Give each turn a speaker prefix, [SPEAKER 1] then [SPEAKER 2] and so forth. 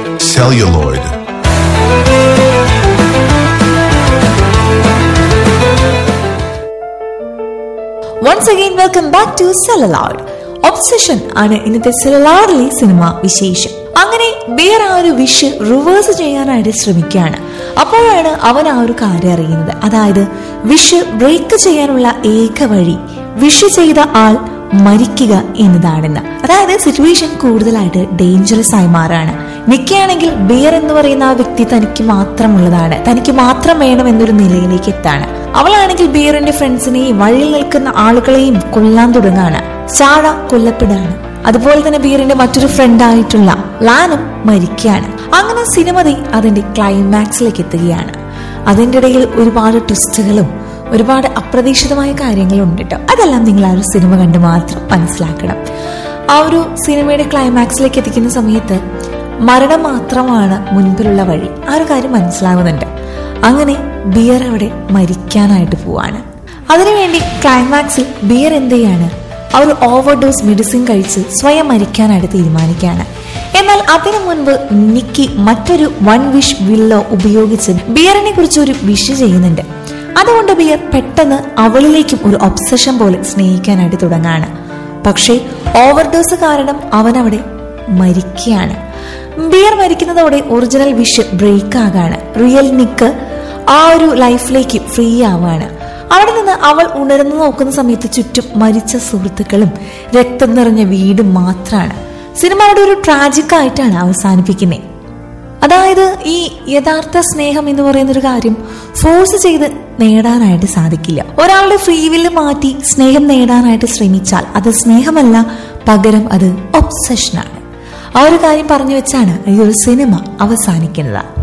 [SPEAKER 1] celluloid.
[SPEAKER 2] Once again welcome back to celluloid obsession ആണ് ഇന്നത്തെ സെലലാഡിലെ cinema വിശേഷം അങ്ങനെ ബിയർ ആ ഒരു വിഷ് റിവേഴ്സ് ചെയ്യാനായിട്ട് ശ്രമിക്കുകയാണ് അപ്പോഴാണ് അവൻ ആ ഒരു കാര്യം അറിയുന്നത് അതായത് വിഷ് ബ്രേക്ക് ചെയ്യാനുള്ള ഏക വഴി വിഷ് ചെയ്ത ആൾ മരിക്കുക എന്നതാണെന്ന് അതായത് സിറ്റുവേഷൻ കൂടുതലായിട്ട് ഡേഞ്ചറസ് ആയി മാറാണ് നിക്കയാണെങ്കിൽ ബിയർ എന്ന് പറയുന്ന ആ വ്യക്തി തനിക്ക് മാത്രമുള്ളതാണ് തനിക്ക് മാത്രം വേണം എന്നൊരു നിലയിലേക്ക് എത്താണ് അവളാണെങ്കിൽ ബിയറിന്റെ ഫ്രണ്ട്സിനെയും വഴിയിൽ നിൽക്കുന്ന ആളുകളെയും കൊല്ലാൻ തുടങ്ങാണ് ചാഴ കൊല്ലപ്പെടാണ് അതുപോലെ തന്നെ ബിയറിന്റെ മറ്റൊരു ഫ്രണ്ട് ആയിട്ടുള്ള ലാനും മരിക്കുകയാണ് അങ്ങനെ സിനിമതി അതിന്റെ ക്ലൈമാക്സിലേക്ക് എത്തുകയാണ് അതിൻ്റെ ഇടയിൽ ഒരുപാട് ട്വിസ്റ്റുകളും ഒരുപാട് അപ്രതീക്ഷിതമായ കാര്യങ്ങളുണ്ട് കേട്ടോ അതെല്ലാം നിങ്ങൾ ആ ഒരു സിനിമ കണ്ട് മാത്രം മനസ്സിലാക്കണം ആ ഒരു സിനിമയുടെ ക്ലൈമാക്സിലേക്ക് എത്തിക്കുന്ന സമയത്ത് മരണം മാത്രമാണ് മുൻപിലുള്ള വഴി ആ ഒരു കാര്യം മനസ്സിലാവുന്നുണ്ട് അങ്ങനെ ബിയർ അവിടെ മരിക്കാനായിട്ട് പോവാണ് അതിനുവേണ്ടി ക്ലൈമാക്സിൽ ബിയർ എന്ത് ചെയ്യാണ് ആ ഒരു ഓവർഡോസ് മെഡിസിൻ കഴിച്ച് സ്വയം മരിക്കാനായിട്ട് തീരുമാനിക്കുകയാണ് എന്നാൽ അതിനു മുൻപ് നിക്കി മറ്റൊരു വൺ വിഷ് വില്ലോ ഉപയോഗിച്ച് ബിയറിനെ കുറിച്ച് ഒരു വിഷ് ചെയ്യുന്നുണ്ട് അതുകൊണ്ട് ബിയർ പെട്ടെന്ന് അവളിലേക്കും ഒരു ഒബ്സഷൻ പോലെ സ്നേഹിക്കാനായിട്ട് തുടങ്ങാണ് പക്ഷേ ഓവർഡോസ് കാരണം അവൻ അവിടെ മരിക്കുകയാണ് ബിയർ മരിക്കുന്നതോടെ ഒറിജിനൽ വിഷ് ബ്രേക്ക് ആകാണ് റിയൽ നിക്ക് ആ ഒരു ലൈഫിലേക്ക് ഫ്രീ ആവാണ് അവിടെ നിന്ന് അവൾ ഉണർന്നു നോക്കുന്ന സമയത്ത് ചുറ്റും മരിച്ച സുഹൃത്തുക്കളും രക്തം നിറഞ്ഞ വീടും മാത്രമാണ് സിനിമ അവിടെ ഒരു ട്രാജിക് ആയിട്ടാണ് അവസാനിപ്പിക്കുന്നത് അതായത് ഈ യഥാർത്ഥ സ്നേഹം എന്ന് പറയുന്ന ഒരു കാര്യം ഫോഴ്സ് ചെയ്ത് നേടാനായിട്ട് സാധിക്കില്ല ഒരാളുടെ ഫ്രീ വില്ല് മാറ്റി സ്നേഹം നേടാനായിട്ട് ശ്രമിച്ചാൽ അത് സ്നേഹമല്ല പകരം അത് ഒബ്സഷനാണ് ആ ഒരു കാര്യം പറഞ്ഞു വെച്ചാണ് ഈ ഒരു സിനിമ അവസാനിക്കുന്നത്